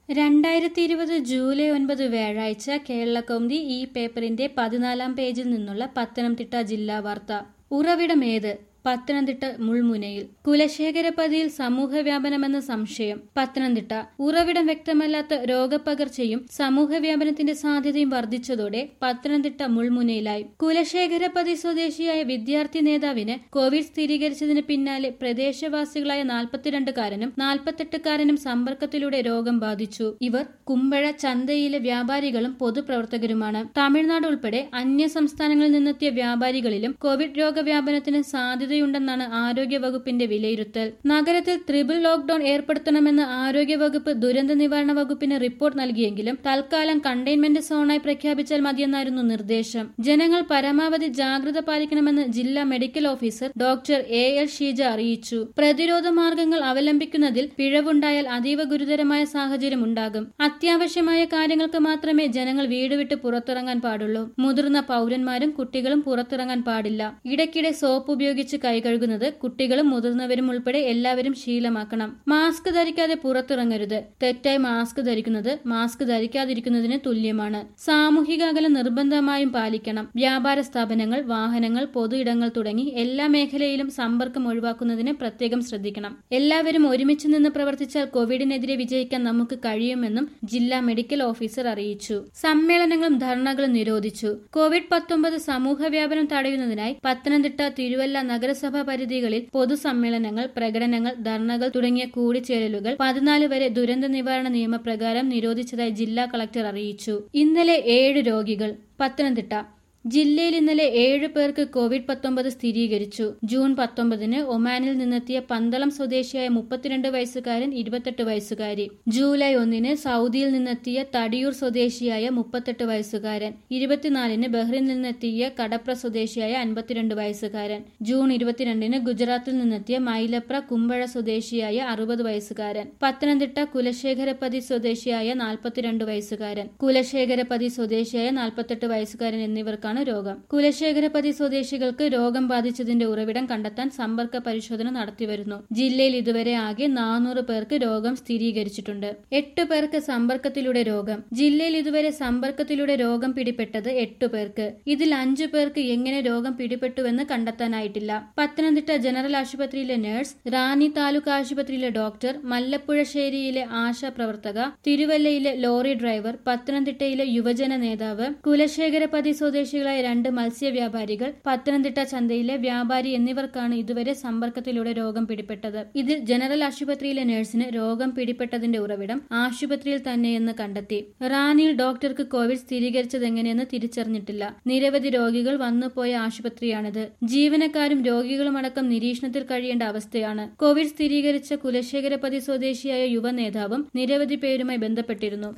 രണ്ടായിരത്തി ഇരുപത് ജൂലൈ ഒൻപത് വ്യാഴാഴ്ച കേരളകൗമുദി ഈ പേപ്പറിന്റെ പതിനാലാം പേജിൽ നിന്നുള്ള പത്തനംതിട്ട ജില്ലാ വാർത്ത ഉറവിടമേത് പത്തനംതിട്ട മുൾമുനയിൽ കുലശേഖരപതിയിൽ സമൂഹ വ്യാപനമെന്ന സംശയം പത്തനംതിട്ട ഉറവിടം വ്യക്തമല്ലാത്ത രോഗപകർച്ചയും സമൂഹ വ്യാപനത്തിന്റെ സാധ്യതയും വർദ്ധിച്ചതോടെ പത്തനംതിട്ട മുൾമുനയിലായി കുലശേഖരപതി സ്വദേശിയായ വിദ്യാർത്ഥി നേതാവിന് കോവിഡ് സ്ഥിരീകരിച്ചതിന് പിന്നാലെ പ്രദേശവാസികളായ നാൽപ്പത്തിരണ്ടുകാരനും നാൽപ്പത്തെട്ടുകാരനും സമ്പർക്കത്തിലൂടെ രോഗം ബാധിച്ചു ഇവർ കുമ്പഴ ചന്തയിലെ വ്യാപാരികളും പൊതുപ്രവർത്തകരുമാണ് തമിഴ്നാട് ഉൾപ്പെടെ അന്യ സംസ്ഥാനങ്ങളിൽ നിന്നെത്തിയ വ്യാപാരികളിലും കോവിഡ് രോഗവ്യാപനത്തിന് സാധ്യതയുണ്ടെന്നാണ് ആരോഗ്യവകുപ്പിന്റെ വിലയിരുത്തൽ നഗരത്തിൽ ത്രിപിൾ ലോക്ഡൌൺ ഏർപ്പെടുത്തണമെന്ന് ആരോഗ്യവകുപ്പ് ദുരന്ത നിവാരണ വകുപ്പിന് റിപ്പോർട്ട് നൽകിയെങ്കിലും തൽക്കാലം കണ്ടെയ്ൻമെന്റ് സോണായി പ്രഖ്യാപിച്ചാൽ മതിയെന്നായിരുന്നു നിർദ്ദേശം ജനങ്ങൾ പരമാവധി ജാഗ്രത പാലിക്കണമെന്ന് ജില്ലാ medical officer doctor A L Sheeja അറിയിച്ചു പ്രതിരോധ മാർഗങ്ങൾ അവലംബിക്കുന്നതിൽ പിഴവുണ്ടായാൽ അതീവ ഗുരുതരമായ സാഹചര്യം ഉണ്ടാകും അത്യാവശ്യമായ കാര്യങ്ങൾക്ക് മാത്രമേ ജനങ്ങൾ വീട് വിട്ട് പുറത്തിറങ്ങാൻ പാടുള്ളൂ മുതിർന്ന പൗരന്മാരും കുട്ടികളും പുറത്തിറങ്ങാൻ പാടില്ല ഇടയ്ക്കിടെ സോപ്പ് ഉപയോഗിച്ച് കൈ കഴുകുന്നത് കുട്ടികളും മുതിർന്നവരും ഉൾപ്പെടെ എല്ലാവരും ശീലമാക്കണം മാസ്ക് ധരിക്കാതെ പുറത്തിറങ്ങരുത് തെറ്റായി മാസ്ക് ധരിക്കുന്നത് മാസ്ക് ധരിക്കാതിരിക്കുന്നതിന് തുല്യമാണ് സാമൂഹിക അകലം നിർബന്ധമായും പാലിക്കണം വ്യാപാര സ്ഥാപനങ്ങൾ വാഹനങ്ങൾ പൊതു ഇടങ്ങൾ തുടങ്ങി എല്ലാ മേഖലയിലും സമ്പർക്കം ഒഴിവാക്കുന്നതിന് പ്രത്യേകം ശ്രദ്ധിക്കണം എല്ലാവരും ഒരുമിച്ച് നിന്ന് പ്രവർത്തിച്ചാൽ കോവിഡിനെതിരെ വിജയിക്കാൻ നമുക്ക് കഴിയുമെന്നും ജില്ലാ മെഡിക്കൽ ഓഫീസർ അറിയിച്ചു സമ്മേളനങ്ങളും ധർണകളും നിരോധിച്ചു കോവിഡ് പത്തൊമ്പത് സമൂഹ വ്യാപനം തടയുന്നതിനായി പത്തനംതിട്ട തിരുവല്ല നഗരസഭാ പരിധികളിൽ പൊതുസമ്മേളനങ്ങൾ പ്രകടനങ്ങൾ ധർണകൾ തുടങ്ങിയ കൂടിച്ചേരലുകൾ പതിനാല് വരെ ദുരന്ത നിവാരണ നിയമപ്രകാരം നിരോധിച്ചതായി ജില്ലാ കളക്ടർ അറിയിച്ചു ഇന്നലെ ഏഴ് രോഗികൾ പത്തനംതിട്ട ജില്ലയിൽ ഇന്നലെ ഏഴ് പേർക്ക് കോവിഡ് പത്തൊമ്പത് സ്ഥിരീകരിച്ചു ജൂൺ പത്തൊമ്പതിന് ഒമാനിൽ നിന്നെത്തിയ പന്തളം സ്വദേശിയായ മുപ്പത്തിരണ്ട് വയസ്സുകാരൻ ഇരുപത്തെട്ട് വയസ്സുകാരി ജൂലൈ ഒന്നിന് സൗദിയിൽ നിന്നെത്തിയ തടിയൂർ സ്വദേശിയായ മുപ്പത്തെട്ട് വയസ്സുകാരൻ ഇരുപത്തിനാലിന് ബഹ്റിനിൽ നിന്നെത്തിയ കടപ്ര സ്വദേശിയായ അൻപത്തിരണ്ട് വയസ്സുകാരൻ ജൂൺ ഇരുപത്തിരണ്ടിന് ഗുജറാത്തിൽ നിന്നെത്തിയ മൈലപ്ര കുമ്പഴ സ്വദേശിയായ അറുപത് വയസ്സുകാരൻ പത്തനംതിട്ട കുലശേഖരപതി സ്വദേശിയായ നാൽപ്പത്തിരണ്ട് വയസ്സുകാരൻ കുലശേഖരപതി സ്വദേശിയായ നാൽപ്പത്തെട്ട് വയസ്സുകാരൻ എന്നിവർക്കാണ് രോഗം കുലശേഖരപതി സ്വദേശികൾക്ക് രോഗം ബാധിച്ചതിന്റെ ഉറവിടം കണ്ടെത്താൻ സമ്പർക്ക പരിശോധന നടത്തിവരുന്നു ജില്ലയിൽ ഇതുവരെ ആകെ നാനൂറ് പേർക്ക് രോഗം സ്ഥിരീകരിച്ചിട്ടുണ്ട് എട്ട് പേർക്ക് സമ്പർക്കത്തിലൂടെ രോഗം ജില്ലയിൽ ഇതുവരെ സമ്പർക്കത്തിലൂടെ രോഗം പിടിപെട്ടത് എട്ട് പേർക്ക് ഇതിൽ അഞ്ചു പേർക്ക് എങ്ങനെ രോഗം പിടിപെട്ടുവെന്ന് കണ്ടെത്താനായിട്ടില്ല പത്തനംതിട്ട ജനറൽ ആശുപത്രിയിലെ നഴ്സ് റാന്നി താലൂക്ക് ആശുപത്രിയിലെ ഡോക്ടർ മല്ലപ്പുഴശ്ശേരിയിലെ ആശാ പ്രവർത്തക തിരുവല്ലയിലെ ലോറി ഡ്രൈവർ പത്തനംതിട്ടയിലെ യുവജന നേതാവ് കുലശേഖരപതി സ്വദേശികളായ രണ്ട് മത്സ്യവ്യാപാരികൾ പത്തനംതിട്ട ചന്തയിലെ വ്യാപാരി എന്നിവർക്കാണ് ഇതുവരെ സമ്പർക്കത്തിലൂടെ രോഗം പിടിപെട്ടത് ഇതിൽ ജനറൽ ആശുപത്രിയിലെ നഴ്സിന് രോഗം പിടിപെട്ടതിന്റെ ഉറവിടം ആശുപത്രിയിൽ തന്നെയെന്ന് കണ്ടെത്തി റാന്നിയിൽ ഡോക്ടർക്ക് കോവിഡ് സ്ഥിരീകരിച്ചതെങ്ങനെയെന്ന് തിരിച്ചറിഞ്ഞിട്ടില്ല നിരവധി രോഗികൾ വന്നുപോയ ആശുപത്രിയാണിത് ജീവനക്കാരും രോഗികളുമടക്കം നിരീക്ഷണത്തിൽ കഴിയേണ്ട അവസ്ഥയാണ് കോവിഡ് സ്ഥിരീകരിച്ച കുലശേഖരപതി സ്വദേശിയായ യുവ നേതാവും നിരവധി പേരുമായി ബന്ധപ്പെട്ടിരുന്നു